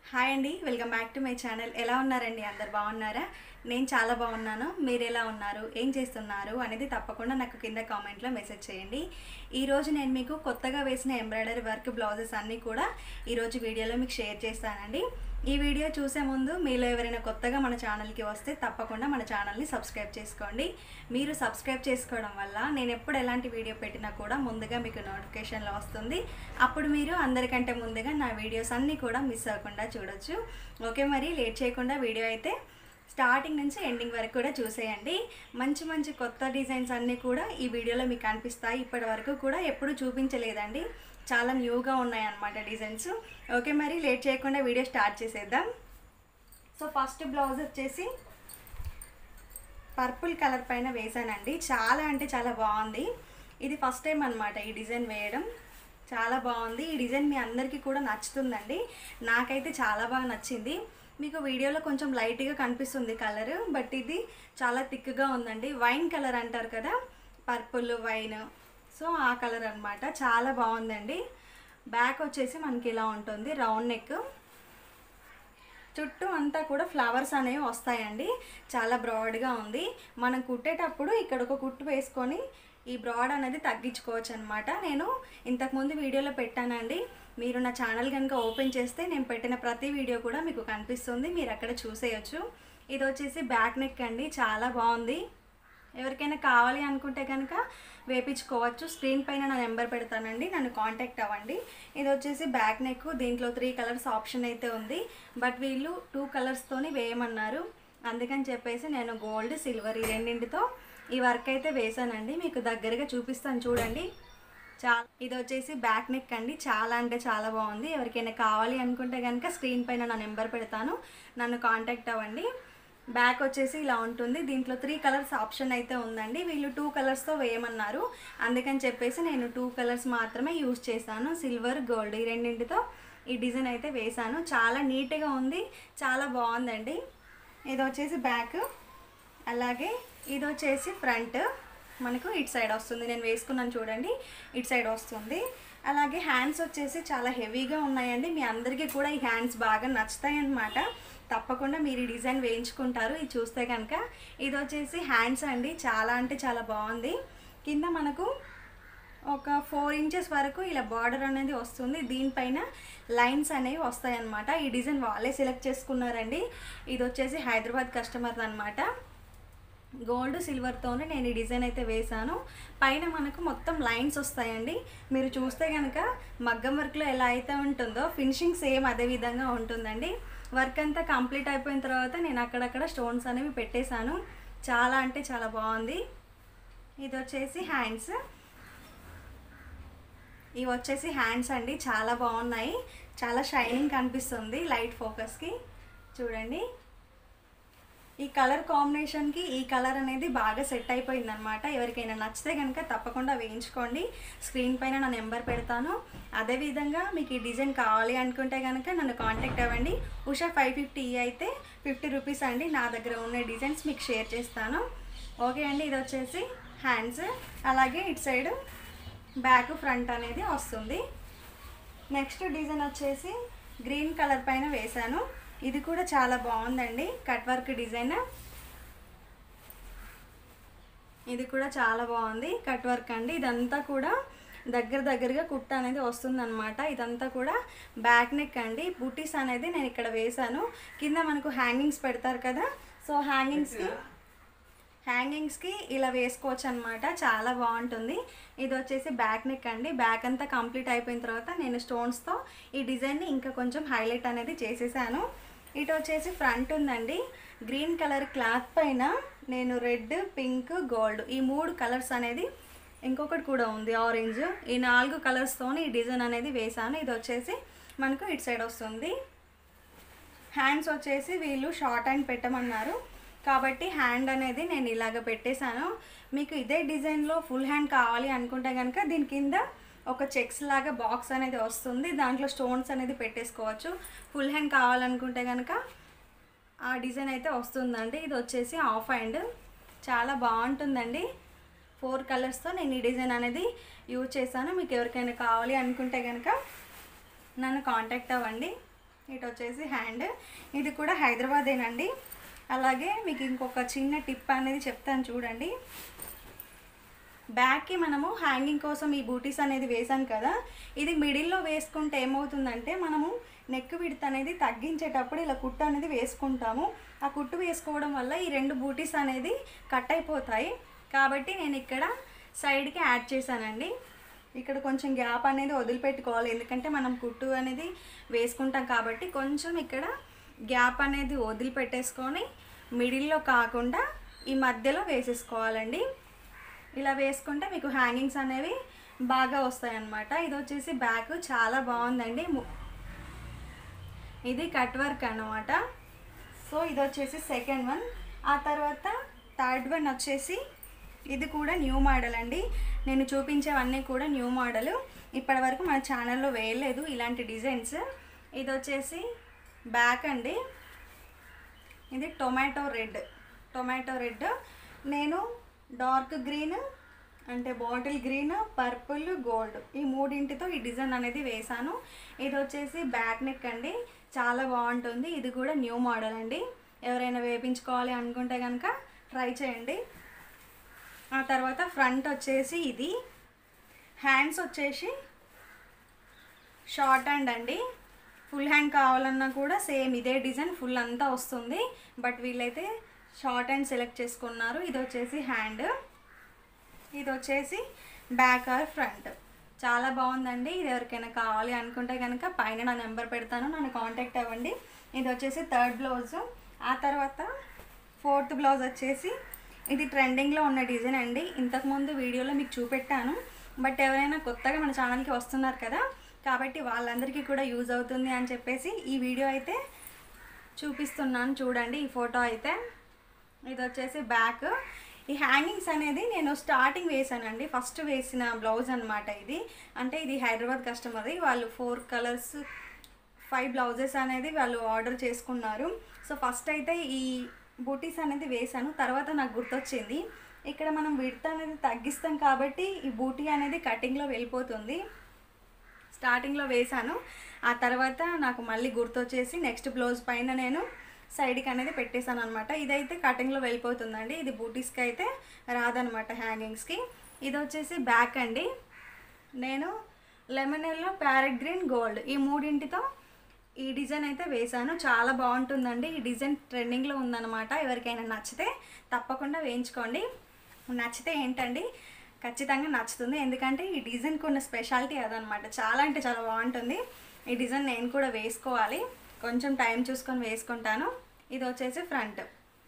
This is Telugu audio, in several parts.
హాయ్ అండి welcome back to my channel ఎలా ఉన్నారండి అందరు బాగున్నారా నేను చాలా బాగున్నాను మీరు ఎలా ఉన్నారు ఏం చేస్తున్నారు అనేది తప్పకుండా నాకు కింద కామెంట్లో మెసేజ్ చేయండి ఈరోజు నేను మీకు కొత్తగా వేసిన ఎంబ్రాయిడరీ వర్క్ బ్లౌజెస్ అన్నీ కూడా ఈరోజు వీడియోలో మీకు షేర్ చేస్తానండి ఈ వీడియో చూసే ముందు మీలో ఎవరైనా కొత్తగా మన ఛానల్కి వస్తే తప్పకుండా మన ఛానల్ని సబ్స్క్రైబ్ చేసుకోండి మీరు సబ్స్క్రైబ్ చేసుకోవడం వల్ల నేను ఎప్పుడు ఎలాంటి వీడియో పెట్టినా కూడా ముందుగా మీకు నోటిఫికేషన్లో వస్తుంది అప్పుడు మీరు అందరికంటే ముందుగా నా వీడియోస్ అన్నీ కూడా మిస్ అవ్వకుండా చూడొచ్చు ఓకే మరి లేట్ చేయకుండా వీడియో అయితే స్టార్టింగ్ నుంచి ఎండింగ్ వరకు కూడా చూసేయండి మంచి మంచి కొత్త డిజైన్స్ అన్నీ కూడా ఈ వీడియోలో మీకు కనిపిస్తాయి ఇప్పటి వరకు కూడా ఎప్పుడు చూపించలేదండి చాలా న్యూగా ఉన్నాయన్నమాట డిజైన్స్ ఓకే మరి లేట్ చేయకుండా వీడియో స్టార్ట్ చేసేద్దాం సో ఫస్ట్ బ్లౌజ్ వచ్చేసి పర్పుల్ కలర్ పైన వేసానండి చాలా అంటే చాలా బాగుంది ఇది ఫస్ట్ టైం అనమాట ఈ డిజైన్ వేయడం చాలా బాగుంది ఈ డిజైన్ మీ అందరికీ కూడా నచ్చుతుందండి నాకైతే చాలా బాగా నచ్చింది మీకు వీడియోలో కొంచెం లైట్గా కనిపిస్తుంది కలర్ బట్ ఇది చాలా థిక్గా ఉందండి వైన్ కలర్ అంటారు కదా పర్పుల్ వైన్ సో ఆ కలర్ అన్నమాట చాలా బాగుందండి బ్యాక్ వచ్చేసి మనకి ఇలా ఉంటుంది రౌండ్ నెక్ చుట్టూ అంతా కూడా ఫ్లవర్స్ అనేవి వస్తాయండి చాలా బ్రాడ్గా ఉంది మనం కుట్టేటప్పుడు ఇక్కడ ఒక కుట్టు వేసుకొని ఈ బ్రాడ్ అనేది తగ్గించుకోవచ్చు అనమాట నేను ఇంతకుముందు వీడియోలో పెట్టానండి మీరు నా ఛానల్ కనుక ఓపెన్ చేస్తే నేను పెట్టిన ప్రతి వీడియో కూడా మీకు కనిపిస్తుంది మీరు అక్కడ చూసేయచ్చు ఇది వచ్చేసి బ్యాక్ నెక్ అండి చాలా బాగుంది ఎవరికైనా కావాలి అనుకుంటే కనుక వేపించుకోవచ్చు స్క్రీన్ పైన నా నెంబర్ పెడతానండి నన్ను కాంటాక్ట్ అవ్వండి ఇది వచ్చేసి బ్యాక్ నెక్ దీంట్లో త్రీ కలర్స్ ఆప్షన్ అయితే ఉంది బట్ వీళ్ళు టూ కలర్స్తోని వేయమన్నారు అందుకని చెప్పేసి నేను గోల్డ్ సిల్వర్ ఈ రెండింటితో ఈ వర్క్ అయితే వేసానండి మీకు దగ్గరగా చూపిస్తాను చూడండి చా ఇది వచ్చేసి బ్యాక్ నెక్ అండి చాలా అంటే చాలా బాగుంది ఎవరికైనా కావాలి అనుకుంటే కనుక స్క్రీన్ పైన నా నెంబర్ పెడతాను నన్ను కాంటాక్ట్ అవ్వండి బ్యాక్ వచ్చేసి ఇలా ఉంటుంది దీంట్లో త్రీ కలర్స్ ఆప్షన్ అయితే ఉందండి వీళ్ళు టూ కలర్స్తో వేయమన్నారు అందుకని చెప్పేసి నేను టూ కలర్స్ మాత్రమే యూజ్ చేశాను సిల్వర్ గోల్డ్ ఈ రెండింటితో ఈ డిజైన్ అయితే వేశాను చాలా నీట్గా ఉంది చాలా బాగుందండి ఇది వచ్చేసి బ్యాక్ అలాగే ఇది వచ్చేసి ఫ్రంట్ మనకు ఇటు సైడ్ వస్తుంది నేను వేసుకున్నాను చూడండి ఇటు సైడ్ వస్తుంది అలాగే హ్యాండ్స్ వచ్చేసి చాలా హెవీగా ఉన్నాయండి మీ అందరికీ కూడా ఈ హ్యాండ్స్ బాగా నచ్చుతాయి అన్నమాట తప్పకుండా మీరు ఈ డిజైన్ వేయించుకుంటారు ఇది చూస్తే కనుక ఇది వచ్చేసి హ్యాండ్స్ అండి చాలా అంటే చాలా బాగుంది కింద మనకు ఒక ఫోర్ ఇంచెస్ వరకు ఇలా బార్డర్ అనేది వస్తుంది దీనిపైన లైన్స్ అనేవి వస్తాయన్నమాట ఈ డిజైన్ వాళ్ళే సెలెక్ట్ చేసుకున్నారండి ఇది వచ్చేసి హైదరాబాద్ కస్టమర్ అనమాట గోల్డ్ సిల్వర్తోనే నేను ఈ డిజైన్ అయితే వేశాను పైన మనకు మొత్తం లైన్స్ వస్తాయండి మీరు చూస్తే కనుక మగ్గం వర్క్లో ఎలా అయితే ఉంటుందో ఫినిషింగ్ సేమ్ అదే విధంగా ఉంటుందండి వర్క్ అంతా కంప్లీట్ అయిపోయిన తర్వాత నేను అక్కడక్కడ స్టోన్స్ అనేవి పెట్టేశాను చాలా అంటే చాలా బాగుంది ఇది వచ్చేసి హ్యాండ్స్ ఇవి వచ్చేసి హ్యాండ్స్ అండి చాలా బాగున్నాయి చాలా షైనింగ్ కనిపిస్తుంది లైట్ ఫోకస్కి చూడండి ఈ కలర్ కాంబినేషన్కి ఈ కలర్ అనేది బాగా సెట్ అయిపోయింది అనమాట ఎవరికైనా నచ్చితే కనుక తప్పకుండా వేయించుకోండి స్క్రీన్ పైన నా నెంబర్ పెడతాను అదేవిధంగా మీకు ఈ డిజైన్ కావాలి అనుకుంటే కనుక నన్ను కాంటాక్ట్ అవ్వండి ఉషా ఫైవ్ ఫిఫ్టీ అయితే ఫిఫ్టీ రూపీస్ అండి నా దగ్గర ఉన్న డిజైన్స్ మీకు షేర్ చేస్తాను ఓకే అండి ఇది వచ్చేసి హ్యాండ్స్ అలాగే ఇటు సైడ్ బ్యాక్ ఫ్రంట్ అనేది వస్తుంది నెక్స్ట్ డిజైన్ వచ్చేసి గ్రీన్ కలర్ పైన వేశాను ఇది కూడా చాలా బాగుందండి కట్ వర్క్ డిజైన్ ఇది కూడా చాలా బాగుంది కట్ వర్క్ అండి ఇదంతా కూడా దగ్గర దగ్గరగా కుట్ట అనేది వస్తుందన్నమాట ఇదంతా కూడా బ్యాక్ నెక్ అండి బుటీస్ అనేది నేను ఇక్కడ వేశాను కింద మనకు హ్యాంగింగ్స్ పెడతారు కదా సో హ్యాంగింగ్స్కి హ్యాంగింగ్స్కి ఇలా వేసుకోవచ్చు అనమాట చాలా బాగుంటుంది ఇది వచ్చేసి బ్యాక్ నెక్ అండి బ్యాక్ అంతా కంప్లీట్ అయిపోయిన తర్వాత నేను స్టోన్స్తో ఈ డిజైన్ని ఇంకా కొంచెం హైలైట్ అనేది చేసేసాను ఇటు వచ్చేసి ఫ్రంట్ ఉందండి గ్రీన్ కలర్ క్లాత్ పైన నేను రెడ్ పింక్ గోల్డ్ ఈ మూడు కలర్స్ అనేది ఇంకొకటి కూడా ఉంది ఆరెంజ్ ఈ నాలుగు కలర్స్తోని ఈ డిజైన్ అనేది వేసాను ఇది వచ్చేసి మనకు ఇటు సైడ్ వస్తుంది హ్యాండ్స్ వచ్చేసి వీళ్ళు షార్ట్ హ్యాండ్ పెట్టమన్నారు కాబట్టి హ్యాండ్ అనేది నేను ఇలాగ పెట్టేశాను మీకు ఇదే డిజైన్లో ఫుల్ హ్యాండ్ కావాలి అనుకుంటే కనుక దీని కింద ఒక చెక్స్ లాగా బాక్స్ అనేది వస్తుంది దాంట్లో స్టోన్స్ అనేది పెట్టేసుకోవచ్చు ఫుల్ హ్యాండ్ కావాలనుకుంటే కనుక ఆ డిజైన్ అయితే వస్తుందండి ఇది వచ్చేసి ఆఫ్ హ్యాండ్ చాలా బాగుంటుందండి ఫోర్ కలర్స్తో నేను ఈ డిజైన్ అనేది యూజ్ చేశాను మీకు ఎవరికైనా కావాలి అనుకుంటే కనుక నన్ను కాంటాక్ట్ అవ్వండి ఇటు వచ్చేసి హ్యాండ్ ఇది కూడా హైదరాబాదేనండి అలాగే మీకు ఇంకొక చిన్న టిప్ అనేది చెప్తాను చూడండి బ్యాక్కి మనము హ్యాంగింగ్ కోసం ఈ బూటీస్ అనేది వేసాం కదా ఇది మిడిల్లో వేసుకుంటే ఏమవుతుందంటే మనము నెక్ విడత అనేది తగ్గించేటప్పుడు ఇలా కుట్టు అనేది వేసుకుంటాము ఆ కుట్టు వేసుకోవడం వల్ల ఈ రెండు బూటీస్ అనేది కట్ అయిపోతాయి కాబట్టి నేను ఇక్కడ సైడ్కి యాడ్ చేశానండి ఇక్కడ కొంచెం గ్యాప్ అనేది వదిలిపెట్టుకోవాలి ఎందుకంటే మనం కుట్టు అనేది వేసుకుంటాం కాబట్టి కొంచెం ఇక్కడ గ్యాప్ అనేది వదిలిపెట్టేసుకొని మిడిల్లో కాకుండా ఈ మధ్యలో వేసేసుకోవాలండి ఇలా వేసుకుంటే మీకు హ్యాంగింగ్స్ అనేవి బాగా వస్తాయి అన్నమాట ఇది వచ్చేసి బ్యాక్ చాలా బాగుందండి ము- ఇది కట్ వర్క్ అన్నమాట సో ఇది వచ్చేసి సెకండ్ వన్ ఆ తర్వాత థర్డ్ వన్ వచ్చేసి ఇది కూడా న్యూ మోడల్ అండి నేను చూపించేవన్నీ కూడా న్యూ మోడల్ ఇప్పటి వరకు మన ఛానల్లో వేయలేదు ఇలాంటి డిజైన్స్ ఇది వచ్చేసి బ్యాక్ అండి ఇది టొమాటో రెడ్ టొమాటో రెడ్ నేను డార్క్ గ్రీన్ అంటే బాటిల్ గ్రీన్ పర్పుల్ గోల్డ్ ఈ మూడింటితో ఈ డిజైన్ అనేది వేశాను ఇది వచ్చేసి బ్యాక్ నెక్ అండి చాలా బాగుంటుంది ఇది కూడా న్యూ మోడల్ అండి ఎవరైనా వేపించుకోవాలి అనుకుంటే కనుక ట్రై చేయండి ఆ తర్వాత ఫ్రంట్ వచ్చేసి ఇది హ్యాండ్స్ వచ్చేసి షార్ట్ హ్యాండ్ అండి ఫుల్ హ్యాండ్ కావాలన్నా కూడా సేమ్ ఇదే డిజైన్ ఫుల్ అంతా వస్తుంది బట్ వీళ్ళైతే షార్ట్ హ్యాండ్ సెలెక్ట్ చేసుకున్నారు ఇది వచ్చేసి హ్యాండ్ ఇది వచ్చేసి బ్యాక్ ఆర్ ఫ్రంట్ చాలా బాగుందండి ఇది ఎవరికైనా కావాలి అనుకుంటే కనుక పైన నా నెంబర్ పెడతాను నన్ను కాంటాక్ట్ అవ్వండి ఇది వచ్చేసి థర్డ్ బ్లౌజ్ ఆ తర్వాత ఫోర్త్ బ్లౌజ్ వచ్చేసి ఇది ట్రెండింగ్లో ఉన్న డిజైన్ అండి ఇంతకుముందు వీడియోలో మీకు చూపెట్టాను బట్ ఎవరైనా కొత్తగా మన ఛానల్కి వస్తున్నారు కదా కాబట్టి వాళ్ళందరికీ కూడా యూజ్ అవుతుంది అని చెప్పేసి ఈ వీడియో అయితే చూపిస్తున్నాను చూడండి ఈ ఫోటో అయితే ఇది వచ్చేసి బ్యాక్ ఈ హ్యాంగింగ్స్ అనేది నేను స్టార్టింగ్ వేసానండి ఫస్ట్ వేసిన బ్లౌజ్ అనమాట ఇది అంటే ఇది హైదరాబాద్ కస్టమర్ది వాళ్ళు ఫోర్ కలర్స్ ఫైవ్ బ్లౌజెస్ అనేది వాళ్ళు ఆర్డర్ చేసుకున్నారు సో ఫస్ట్ అయితే ఈ బూటీస్ అనేది వేసాను తర్వాత నాకు గుర్తొచ్చింది ఇక్కడ మనం విడత అనేది తగ్గిస్తాం కాబట్టి ఈ బూటీ అనేది కటింగ్లో వెళ్ళిపోతుంది స్టార్టింగ్లో వేశాను ఆ తర్వాత నాకు మళ్ళీ గుర్తొచ్చేసి నెక్స్ట్ బ్లౌజ్ పైన నేను సైడ్కి అనేది పెట్టేశాను అనమాట ఇదైతే కటింగ్లో వెళ్ళిపోతుందండి ఇది బూటీస్కి అయితే రాదనమాట హ్యాంగింగ్స్కి ఇది వచ్చేసి బ్యాక్ అండి నేను lemon yellow parrot green gold ఈ మూడింటితో ఈ డిజైన్ అయితే వేశాను చాలా బాగుంటుందండి ఈ డిజైన్ ట్రెండింగ్లో ఉందన్నమాట ఎవరికైనా నచ్చితే తప్పకుండా వేయించుకోండి నచ్చితే ఏంటండి ఖచ్చితంగా నచ్చుతుంది ఎందుకంటే ఈ డిజైన్కి ఉన్న స్పెషాలిటీ అదనమాట చాలా అంటే చాలా బాగుంటుంది ఈ డిజైన్ నేను కూడా వేసుకోవాలి కొంచెం టైం చూసుకొని వేసుకుంటాను ఇది వచ్చేసి ఫ్రంట్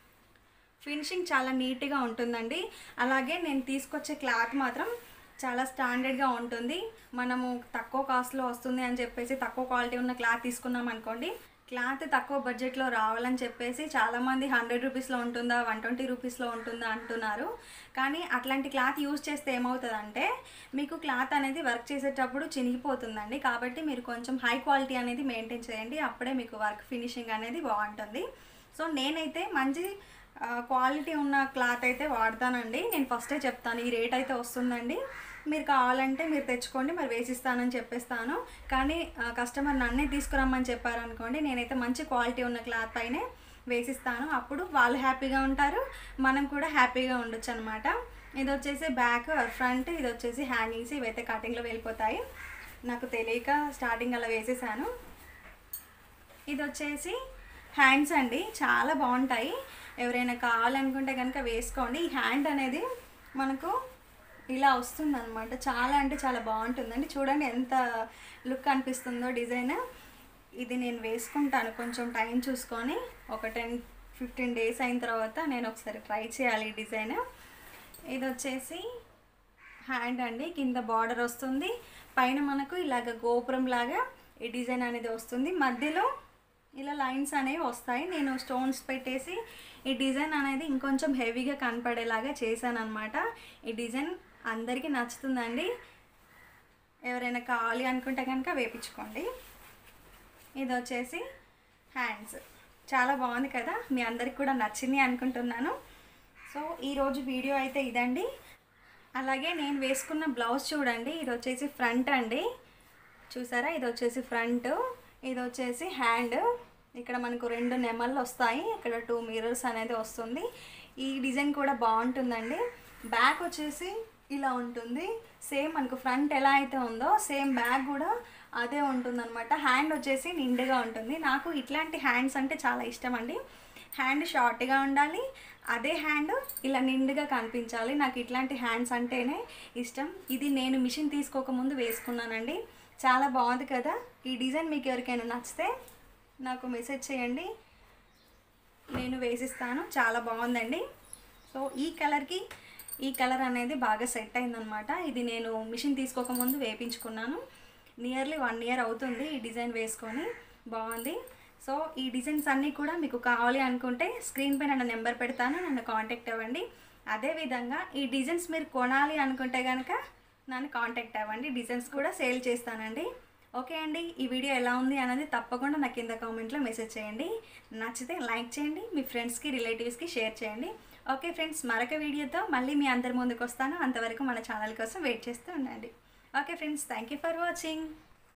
ఫినిషింగ్ చాలా నీట్గా ఉంటుందండి అలాగే నేను తీసుకొచ్చే క్లాత్ మాత్రం చాలా స్టాండర్డ్గా ఉంటుంది మనము తక్కువ కాస్ట్లో వస్తుంది అని చెప్పేసి తక్కువ క్వాలిటీ ఉన్న క్లాత్ తీసుకున్నాం అనుకోండి క్లాత్ తక్కువ బడ్జెట్లో రావాలని చెప్పేసి చాలామంది హండ్రెడ్ రూపీస్లో ఉంటుందా వన్ ట్వంటీ రూపీస్లో ఉంటుందా అంటున్నారు కానీ అట్లాంటి క్లాత్ యూజ్ చేస్తే ఏమవుతుందంటే మీకు క్లాత్ అనేది వర్క్ చేసేటప్పుడు చినిగిపోతుందండి కాబట్టి మీరు కొంచెం హై క్వాలిటీ అనేది మెయింటైన్ చేయండి అప్పుడే మీకు వర్క్ ఫినిషింగ్ అనేది బాగుంటుంది సో నేనైతే మంచి క్వాలిటీ ఉన్న క్లాత్ అయితే వాడతానండి నేను ఫస్టే చెప్తాను ఈ రేట్ అయితే వస్తుందండి మీరు కావాలంటే మీరు తెచ్చుకోండి మరి వేసిస్తానని చెప్పేస్తాను కానీ కస్టమర్ నన్నే తీసుకురమ్మని చెప్పారనుకోండి నేనైతే మంచి క్వాలిటీ ఉన్న క్లాత్ పైనే వేసిస్తాను అప్పుడు వాళ్ళు హ్యాపీగా ఉంటారు మనం కూడా హ్యాపీగా ఉండొచ్చు అనమాట ఇది వచ్చేసి బ్యాక్ ఫ్రంట్ ఇది వచ్చేసి హ్యాంగింగ్స్ ఇవైతే కటింగ్లో వెళ్ళిపోతాయి నాకు తెలియక స్టార్టింగ్ అలా వేసేసాను ఇది వచ్చేసి హ్యాండ్స్ అండి చాలా బాగుంటాయి ఎవరైనా కావాలనుకుంటే కనుక వేసుకోండి ఈ హ్యాండ్ అనేది మనకు ఇలా వస్తుంది అనమాట చాలా అంటే చాలా బాగుంటుందండి చూడండి ఎంత లుక్ అనిపిస్తుందో డిజైన్ ఇది నేను వేసుకుంటాను కొంచెం టైం చూసుకొని ఒక టెన్ ఫిఫ్టీన్ డేస్ అయిన తర్వాత నేను ఒకసారి ట్రై చేయాలి ఈ డిజైన్ ఇది వచ్చేసి హ్యాండ్ అండి కింద బార్డర్ వస్తుంది పైన మనకు ఇలాగ గోపురం లాగా ఈ డిజైన్ అనేది వస్తుంది మధ్యలో ఇలా లైన్స్ అనేవి వస్తాయి నేను స్టోన్స్ పెట్టేసి ఈ డిజైన్ అనేది ఇంకొంచెం హెవీగా కనపడేలాగా చేశాను అనమాట ఈ డిజైన్ అందరికీ నచ్చుతుందండి ఎవరైనా కావాలి అనుకుంటే కనుక వేపించుకోండి ఇది వచ్చేసి హ్యాండ్స్ చాలా బాగుంది కదా మీ అందరికి కూడా నచ్చింది అనుకుంటున్నాను సో ఈరోజు వీడియో అయితే ఇదండి అలాగే నేను వేసుకున్న బ్లౌజ్ చూడండి ఇది వచ్చేసి ఫ్రంట్ అండి చూసారా ఇది వచ్చేసి ఫ్రంట్ ఇది వచ్చేసి హ్యాండ్ ఇక్కడ మనకు రెండు నెమళ్ళు వస్తాయి ఇక్కడ టూ మిరర్స్ అనేది వస్తుంది ఈ డిజైన్ కూడా బాగుంటుందండి బ్యాక్ వచ్చేసి ఇలా ఉంటుంది సేమ్ మనకు ఫ్రంట్ ఎలా అయితే ఉందో సేమ్ బ్యాక్ కూడా అదే ఉంటుందన్నమాట హ్యాండ్ వచ్చేసి నిండుగా ఉంటుంది నాకు ఇట్లాంటి హ్యాండ్స్ అంటే చాలా ఇష్టం అండి హ్యాండ్ షార్ట్గా ఉండాలి అదే హ్యాండ్ ఇలా నిండుగా కనిపించాలి నాకు ఇట్లాంటి హ్యాండ్స్ అంటేనే ఇష్టం ఇది నేను మిషన్ తీసుకోకముందు వేసుకున్నానండి చాలా బాగుంది కదా ఈ డిజైన్ మీకు ఎవరికైనా నచ్చితే నాకు మెసేజ్ చేయండి నేను వేసిస్తాను చాలా బాగుందండి సో ఈ కలర్కి ఈ కలర్ అనేది బాగా సెట్ అయిందనమాట ఇది నేను మిషన్ తీసుకోకముందు వేపించుకున్నాను నియర్లీ వన్ ఇయర్ అవుతుంది ఈ డిజైన్ వేసుకొని బాగుంది సో ఈ డిజైన్స్ అన్నీ కూడా మీకు కావాలి అనుకుంటే స్క్రీన్ పైన నా నెంబర్ పెడతాను నన్ను కాంటాక్ట్ అవ్వండి అదేవిధంగా ఈ డిజైన్స్ మీరు కొనాలి అనుకుంటే కనుక నన్ను కాంటాక్ట్ అవ్వండి డిజైన్స్ కూడా సేల్ చేస్తానండి ఓకే అండి ఈ వీడియో ఎలా ఉంది అనేది తప్పకుండా నాకు కింద కామెంట్లో మెసేజ్ చేయండి నచ్చితే లైక్ చేయండి మీ ఫ్రెండ్స్కి రిలేటివ్స్కి షేర్ చేయండి ఓకే ఫ్రెండ్స్ మరొక వీడియోతో మళ్ళీ మీ అందరి ముందుకు వస్తాను అంతవరకు మన ఛానల్ కోసం వెయిట్ చేస్తూ ఉండండి okay friends thank you for watching